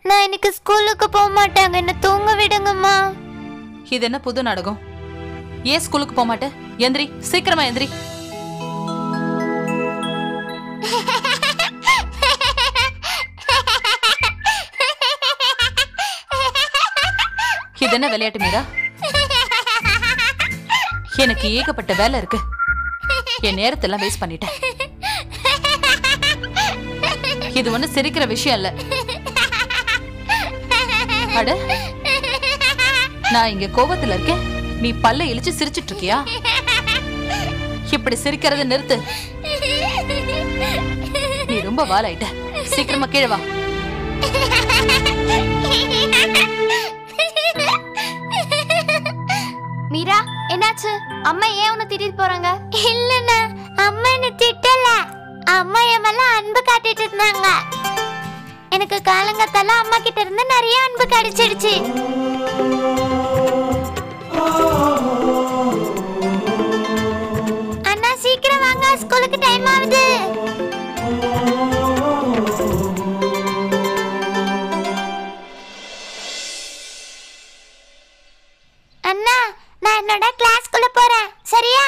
நான் இன்னைக்கு ஸ்கூலுக்கு போக மாட்டாங்க என்ன தூங்க விடுங்கம்மா இது என்ன புது நாடகம் ஏன் ஸ்கூலுக்கு போக மாட்டே எந்திரி சீக்கிரமா எந்திரி இது என்ன விளையாட்டு மீரா எனக்கு ஏகப்பட்ட வேலை இருக்கு என் நேரத்தெல்லாம் வேஸ்ட் பண்ணிட்டேன் இது ஒண்ணு சிரிக்கிற விஷயம் இல்ல அட நான் இங்க கோபத்துல இருக்கேன் நீ பல்ல இழிச்சு சிரிச்சிட்டு இருக்கியா இப்படி சிரிக்கிறத நிறுத்து நீ ரொம்ப வாலாயிட்ட சீக்கிரமா கீழே வா மீரா என்னாச்சு அம்மா ஏன் உன்னை திட்டிட்டு போறாங்க இல்லண்ணா அம்மா என்ன திட்டல அம்மா என் மேல அன்பு காட்டிட்டு இருந்தாங்க எனக்கு காலங்கத்தால அம்மா கிட்ட இருந்து நிறைய அன்பு கிடைச்சிடுச்சு அண்ணா சீக்கிரம் வாங்க ஸ்கூலுக்கு டைம் ஆகுது அண்ணா நான் என்னோட கிளாஸ்க்குள்ள போறேன் சரியா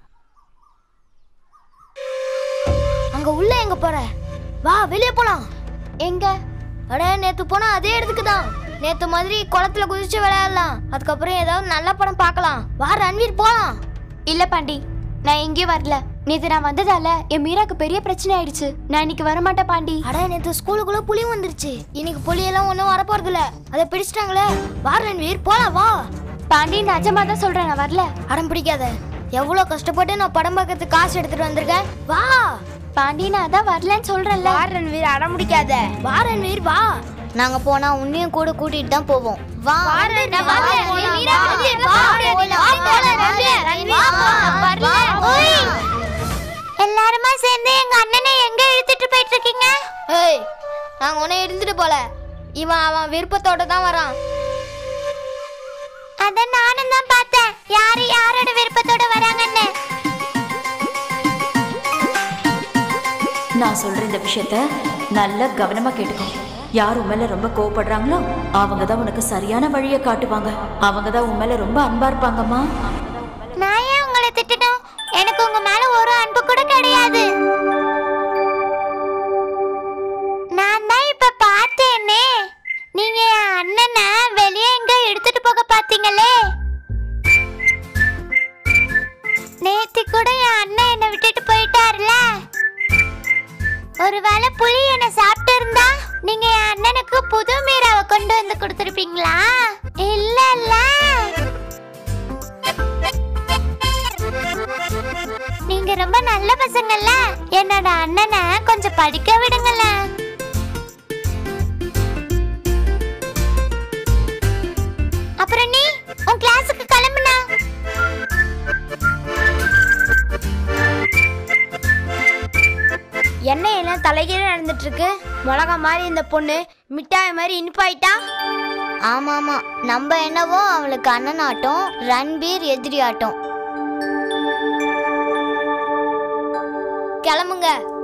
அங்க உள்ள எங்க போற வா வெளியே போலாம் எங்க அட நேத்து போனா அதே இடத்துக்கு தான் நேத்து மாதிரி குளத்துல குதிச்சு விளையாடலாம் அதுக்கப்புறம் ஏதாவது நல்ல படம் பார்க்கலாம் வா ரன்வீர் போலாம் இல்ல பாண்டி நான் எங்கேயும் வரல நேத்து நான் வந்ததால என் மீராக்கு பெரிய பிரச்சனை ஆயிடுச்சு நான் இன்னைக்கு வரமாட்டேன் பாண்டி அட நேத்து ஸ்கூலுக்குள்ள புலி வந்துருச்சு இன்னைக்கு புலியெல்லாம் ஒன்றும் வரப்போறது இல்ல அதை பிடிச்சிட்டாங்களே வா ரன்வீர் போலாம் வா பாண்டி நிஜமா தான் சொல்றேன் நான் வரல அடம் பிடிக்காத எவ்வளோ கஷ்டப்பட்டு நான் படம் பார்க்கறதுக்கு காசு எடுத்துட்டு வந்திருக்கேன் வா பாண்டி நான் அதான் வரலன்னு சொல்றேன்ல வா ரன்வீர் அடம் பிடிக்காத வா ரன்வீர் வா நாங்க போனா உன்னையும் கூட கூட்டிட்டு தான் போவோம் வா நான் வரல. போலாம், மீரா, வா, ரன்வீர், வா, வா, போலாம், வா, வா, போலாம், ரன்வீர், ரன்வீர், வா, வா, வா, வரல. வா, ஓய். வா. எல்லாருமா சேர்ந்து எங்க அண்ணனை எங்க இழுத்துட்டு போயிட்டு இருக்கீங்க ஏய் நாங்க உன்னை எடுத்துட்டு போல இவன் அவன் விருப்பத்தோட தான் வரான் அத நானும் தான் பார்த்தேன் யாரு யாரோட விருப்பத்தோட வராங்கன்னு நான் சொல்ற இந்த விஷயத்த நல்லா கவனமா கேட்டுக்கோ யார் உன் மேல ரொம்ப கோவப்படுறாங்களோ அவங்க தான் உனக்கு சரியான வழியை காட்டுவாங்க அவங்க தான் உன் மேல ரொம்ப அன்பா இருப்பாங்கம்மா நான் ஏன் உங்களை திட்டணும் எனக்கு உங்க மேல ஒரு அன்பு கூட கிடையாது நான் தான் இப்ப பார்த்தேனே நீங்க என் அண்ணனை வெளியே எங்க எடுத்துட்டு போக பாத்தீங்களே நேத்து கூட என் அண்ணன் என்னை விட்டுட்டு போயிட்டாருல ஒருவேளை புலி என்ன சாப்பிட்டு இருந்தா நீங்க என் அண்ணனுக்கு புது மீராவை கொண்டு வந்து கொடுத்துருப்பீங்களா இல்லல்ல நீங்க ரொம்ப நல்ல பசங்கல்ல என்னோட அண்ணனை கொஞ்சம் படிக்க விடுங்களேன் அப்புறம் நீ உன் கிளாஸுக்கு கிளம்புனா என்ன எல்லாம் தலைகீழ நடந்துட்டு இருக்கு மிளகா மாதிரி இந்த பொண்ணு மிட்டாய் மாதிரி இனிப்பாயிட்டா ஆமா ஆமா நம்ம என்னவோ அவளுக்கு அண்ணன் ஆட்டம் ரன்பீர் எதிரி ஆட்டம் கிளம்புங்க